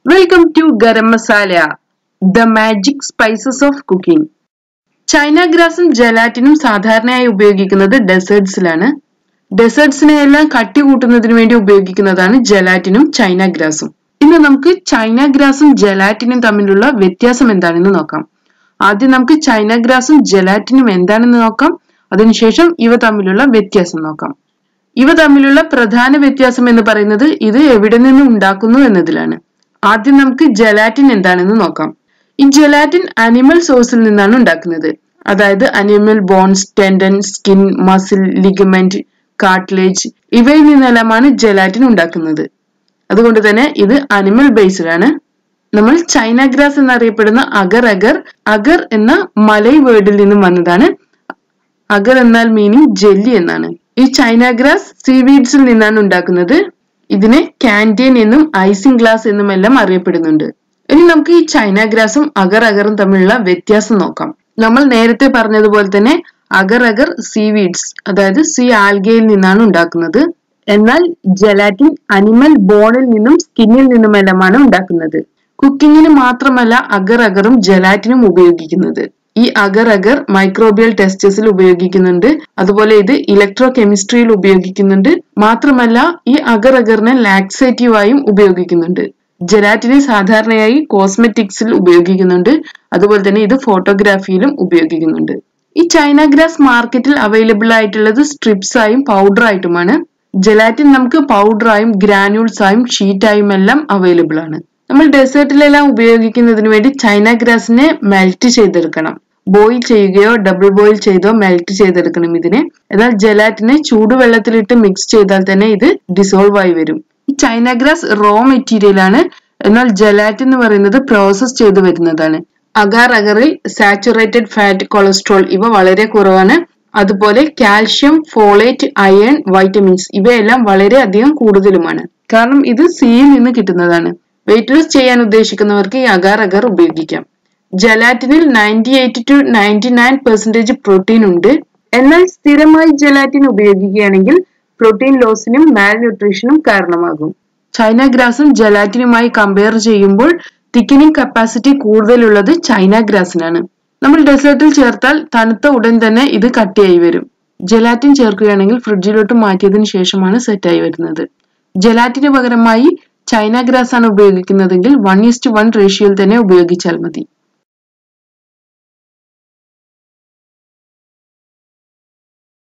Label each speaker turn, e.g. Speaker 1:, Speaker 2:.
Speaker 1: welcome to garam masala the magic spices of cooking china ഗ്രാസും ജലാറ്റിനും സാധാരണയായി ഉപയോഗിക്കുന്നത് ഡെസേർട്സിലാണ് ഡെസേർട്സിനെ എല്ലാം കട്ടി കൂട്ടുന്നതിന് വേണ്ടി ഉപയോഗിക്കുന്നതാണ് ജലാറ്റിനും ചൈന ഗ്രാസും ഇന്ന് നമുക്ക് ചൈന ഗ്രാസും ജലാറ്റിനും തമ്മിലുള്ള വ്യത്യാസം എന്താണെന്ന് നോക്കാം ആദ്യം നമുക്ക് ചൈന ഗ്രാസും ജലാറ്റിനും എന്താണെന്ന് നോക്കാം അതിനുശേഷം ഇവ തമ്മിലുള്ള വ്യത്യാസം നോക്കാം ഇവ തമ്മിലുള്ള പ്രധാന വ്യത്യാസം എന്ന് പറയുന്നത് ഇത് എവിടെ നിന്ന് ഉണ്ടാക്കുന്നു എന്നതിലാണ് ആദ്യം നമുക്ക് ജലാറ്റിൻ എന്താണെന്ന് നോക്കാം ഈ ജലാറ്റിൻ അനിമൽ സോഴ്സിൽ നിന്നാണ് ഉണ്ടാക്കുന്നത് അതായത് animal bones tendon skin muscle ligament cartilage ഇവയിൽ നിന്നെല്ലാമാണ് ജലാറ്റിൻ ഉണ്ടാക്കുന്നത് അതുകൊണ്ട് തന്നെ ഇത് അനിമൽ ബേസ്ഡ് ആണ് നമ്മൾ ചൈന ഗ്രാസ് എന്നറിയപ്പെടുന്ന അഗർ അഗർ അഗർ എന്ന മലൈ വേർഡിൽ നിന്നും വന്നതാണ് അഗർ എന്നാൽ മീനിങ് ജെല്ലി എന്നാണ് ഈ ചൈന ഗ്രാസ് സീവീഡ്സിൽ നിന്നാണ് ഉണ്ടാക്കുന്നത് ഇതിനെ കാൻറ്റീൻ എന്നും ഐസിംഗ് ഗ്ലാസ് എന്നും എല്ലാം അറിയപ്പെടുന്നുണ്ട് ഇനി നമുക്ക് ഈ ചൈന ഗ്രാസും അഗർ അഗറും തമ്മിലുള്ള വ്യത്യാസം നോക്കാം നമ്മൾ നേരത്തെ പറഞ്ഞതുപോലെ തന്നെ അഗർ അഗർ സീവീഡ്സ് അതായത് സീ ആൽഗയിൽ നിന്നാണ് ഉണ്ടാക്കുന്നത് എന്നാൽ ജലാറ്റിൻ അനിമൽ ബോണിൽ നിന്നും സ്കിന്നിൽ നിന്നുമെല്ലാമാണ് ഉണ്ടാക്കുന്നത് കുക്കിങ്ങിന് മാത്രമല്ല അഗർ അഗറും ജലാറ്റിനും ഉപയോഗിക്കുന്നത് ഈ അഗർ അഗർ മൈക്രോബിയൽ ടെസ്റ്റസിൽ ഉപയോഗിക്കുന്നുണ്ട് അതുപോലെ ഇത് ഇലക്ട്രോ കെമിസ്ട്രിയിൽ ഉപയോഗിക്കുന്നുണ്ട് മാത്രമല്ല ഈ അഗർ അഗറിനെ ലാക്സേറ്റീവായും ഉപയോഗിക്കുന്നുണ്ട് ജലാറ്റിനെ സാധാരണയായി കോസ്മെറ്റിക്സിൽ ഉപയോഗിക്കുന്നുണ്ട് അതുപോലെ തന്നെ ഇത് ഫോട്ടോഗ്രാഫിയിലും ഉപയോഗിക്കുന്നുണ്ട് ഈ ചൈന ഗ്രാസ് മാർക്കറ്റിൽ അവൈലബിൾ ആയിട്ടുള്ളത് സ്ട്രിപ്സ് ആയും പൗഡർ ആയിട്ടുമാണ് ജലാറ്റിൻ നമുക്ക് പൗഡറായും ഗ്രാനുൾസ് ആയും ഷീറ്റായും എല്ലാം അവൈലബിൾ ആണ് നമ്മൾ ഡെസേർട്ടിലെല്ലാം ഉപയോഗിക്കുന്നതിന് വേണ്ടി ചൈന ഗ്രാസിനെ മെൽറ്റ് ചെയ്തെടുക്കണം ബോയിൽ ചെയ്യുകയോ ഡബിൾ ബോയിൽ ചെയ്തോ മെൽറ്റ് ചെയ്തെടുക്കണം ഇതിനെ എന്നാൽ ജലാറ്റിനെ ചൂടുവെള്ളത്തിലിട്ട് മിക്സ് ചെയ്താൽ തന്നെ ഇത് ഡിസോൾവ് ആയി വരും ഈ ചൈന ഗ്രാസ് റോ മെറ്റീരിയൽ ആണ് എന്നാൽ ജലാറ്റ് എന്ന് പറയുന്നത് പ്രോസസ് ചെയ്തു വരുന്നതാണ് അഗാർ അഗറിൽ സാച്ചുറേറ്റഡ് ഫാറ്റ് കൊളസ്ട്രോൾ ഇവ വളരെ കുറവാണ് അതുപോലെ കാൽഷ്യം ഫോളേറ്റ് അയൺ വൈറ്റമിൻസ് ഇവയെല്ലാം വളരെ അധികം കൂടുതലുമാണ് കാരണം ഇത് സിയിൽ നിന്ന് കിട്ടുന്നതാണ് വെയിറ്റ് ലോസ് ചെയ്യാൻ ഉദ്ദേശിക്കുന്നവർക്ക് ഈ അഗാർ അഗർ ഉപയോഗിക്കാം ജലാറ്റിനിൽ ninety eight to ninety nine percentage protein ഉണ്ട് എന്നാൽ സ്ഥിരമായി ജലാറ്റിൻ ഉപയോഗിക്കുകയാണെങ്കിൽ പ്രോട്ടീൻ ലോസിനും മാൽ ന്യൂട്രീഷനും കാരണമാകും ചൈന ഗ്രാസും ജലാറ്റിനുമായി കമ്പയർ ചെയ്യുമ്പോൾ തിക്കനിങ് കപ്പാസിറ്റി കൂടുതലുള്ളത് ചൈന ഗ്രാസിനാണ് നമ്മൾ ഡെസേർട്ടിൽ ചേർത്താൽ തണുത്ത ഉടൻ തന്നെ ഇത് കട്ടിയായി വരും ജലാറ്റിൻ ചേർക്കുകയാണെങ്കിൽ ഫ്രിഡ്ജിലോട്ട് മാറ്റിയതിനു ശേഷമാണ് സെറ്റായി വരുന്നത് ജലാറ്റിന് പകരമായി ചൈന ഗ്രാസ് ആണ് ഉപയോഗിക്കുന്നതെങ്കിൽ വൺ ഇസ്റ്റ് വൺ റേഷ്യോയിൽ തന്നെ ഉപയോഗിച്ചാൽ മതി